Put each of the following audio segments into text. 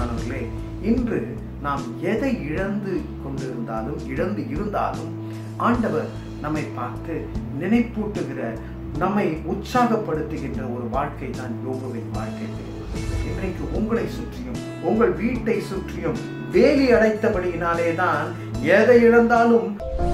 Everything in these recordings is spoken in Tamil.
பிரியமானவர்களே இன்று நாம் எதை இழந்து கொண்டிருந்தாலும் இழந்து இருந்தாலும் ஆண்டவர் நம்மை பார்த்து நினைப்பூட்டுகிற நம்மை உற்சாகப்படுத்துகின்ற ஒரு வாழ்க்கை தான் யோகுவின் வாழ்க்கை இன்றைக்கு உங்களை சுற்றியும் உங்கள் வீட்டை சுற்றியும் வேலி அடைத்தபடியினாலே தான் எதை இழந்தாலும்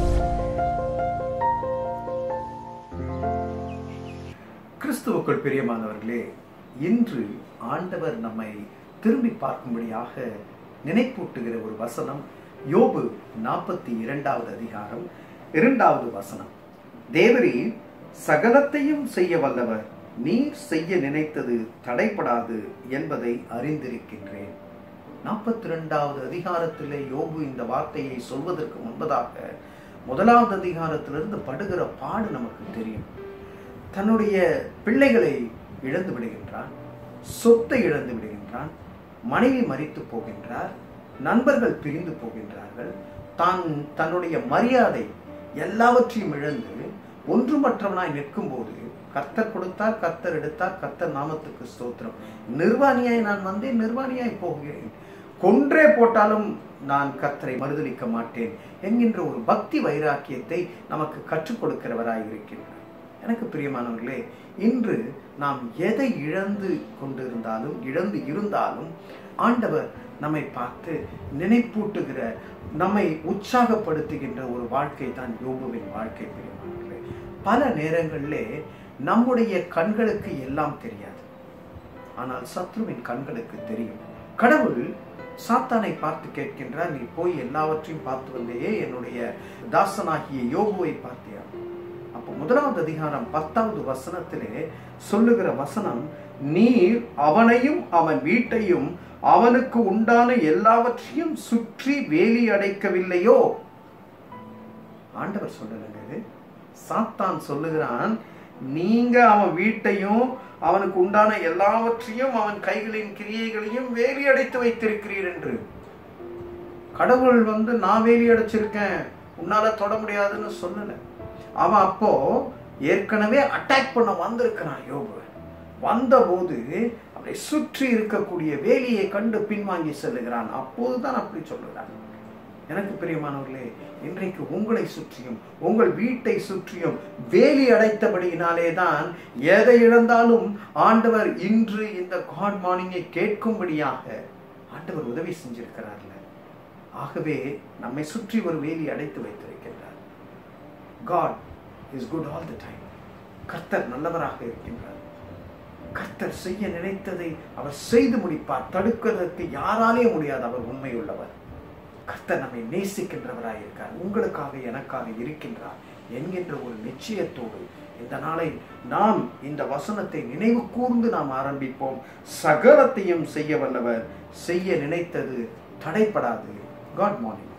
கிறிஸ்துவுக்குள் பிரியமானவர்களே இன்று ஆண்டவர் நம்மை திரும்பி பார்க்கும்படியாக நினைப்பூட்டுகிற ஒரு வசனம் யோபு நாற்பத்தி இரண்டாவது அதிகாரம் இரண்டாவது வசனம் தேவரீர் சகலத்தையும் செய்ய வல்லவர் நீர் செய்ய நினைத்தது தடைப்படாது என்பதை அறிந்திருக்கின்றேன் நாற்பத்தி ரெண்டாவது அதிகாரத்திலே யோபு இந்த வார்த்தையை சொல்வதற்கு முன்பதாக முதலாவது அதிகாரத்திலிருந்து படுகிற பாடு நமக்கு தெரியும் தன்னுடைய பிள்ளைகளை இழந்து விடுகின்றான் சொத்தை இழந்து விடுகின்றான் மனைவி மறித்து போகின்றார் நண்பர்கள் பிரிந்து போகின்றார்கள் தான் தன்னுடைய மரியாதை எல்லாவற்றையும் இழந்து ஒன்றுமற்றவனாய் நிற்கும் போது கர்த்தர் கொடுத்தார் கர்த்தர் எடுத்தார் கர்த்தர் நாமத்துக்கு ஸ்தோத்திரம் நிர்வாணியாய் நான் வந்தேன் நிர்வாணியாய் போகிறேன் கொன்றே போட்டாலும் நான் கர்த்தரை மறுதளிக்க மாட்டேன் என்கின்ற ஒரு பக்தி வைராக்கியத்தை நமக்கு கற்றுக் கொடுக்கிறவராய் இருக்கின்றார் எனக்கு பிரியமானவர்களே இன்று நாம் எதை இழந்து கொண்டிருந்தாலும் இழந்து இருந்தாலும் ஆண்டவர் நம்மை பார்த்து நினைப்பூட்டுகிற நம்மை உற்சாகப்படுத்துகின்ற ஒரு வாழ்க்கை தான் யோபுவின் வாழ்க்கை பிரியமானவர்களே பல நேரங்களிலே நம்முடைய கண்களுக்கு எல்லாம் தெரியாது ஆனால் சத்ருவின் கண்களுக்கு தெரியும் கடவுள் சாத்தானை பார்த்து கேட்கின்றார் நீ போய் எல்லாவற்றையும் பார்த்து வந்தையே என்னுடைய தாசனாகிய யோகுவை பார்த்தியா அப்போ முதலாவது அதிகாரம் பத்தாவது வசனத்திலே சொல்லுகிற வசனம் நீர் அவனையும் அவன் வீட்டையும் அவனுக்கு உண்டான எல்லாவற்றையும் சுற்றி வேலி அடைக்கவில்லையோ ஆண்டவர் சொல்லலைங்க இது சாத்தான் சொல்லுகிறான் நீங்க அவன் வீட்டையும் அவனுக்கு உண்டான எல்லாவற்றையும் அவன் கைகளின் கிரியைகளையும் வேலி அடைத்து வைத்திருக்கிறீர் என்று கடவுள் வந்து நான் வேலி அடைச்சிருக்கேன் உன்னால தொட முடியாதுன்னு சொல்லல அவன் அப்போ ஏற்கனவே அட்டாக் பண்ண வந்திருக்கிறான் யோபு வந்தபோது அவரை சுற்றி இருக்கக்கூடிய வேலியை கண்டு பின்வாங்கி செல்லுகிறான் அப்போதுதான் அப்படி சொல்லுகிறான் எனக்கு பிரியமானவர்களே இன்றைக்கு உங்களை சுற்றியும் உங்கள் வீட்டை சுற்றியும் வேலி அடைத்தபடியினாலே தான் எதை இழந்தாலும் ஆண்டவர் இன்று இந்த காட் மார்னிங்கை கேட்கும்படியாக ஆண்டவர் உதவி செஞ்சிருக்கிறார்ல ஆகவே நம்மை சுற்றி ஒரு வேலி அடைத்து வைத்திருக்கின்றார் God is good all the time கர்த்தர் நல்லவராக இருக்கின்றார் கர்த்தர் செய்ய நினைத்ததை அவர் செய்து முடிப்பார் தடுக்கிறதற்கு யாராலே முடியாது அவர் உண்மையுள்ளவர் கர்த்தர் நம்மை நேசிக்கின்றவராய் இருக்கார் உங்களுக்காக எனக்காக இருக்கின்றார் என்கின்ற ஒரு நிச்சயத்தோடு இந்த நாளை நாம் இந்த வசனத்தை நினைவு கூர்ந்து நாம் ஆரம்பிப்போம் சகலத்தையும் செய்ய வல்லவர் செய்ய நினைத்தது தடைப்படாது காட் மார்னிங்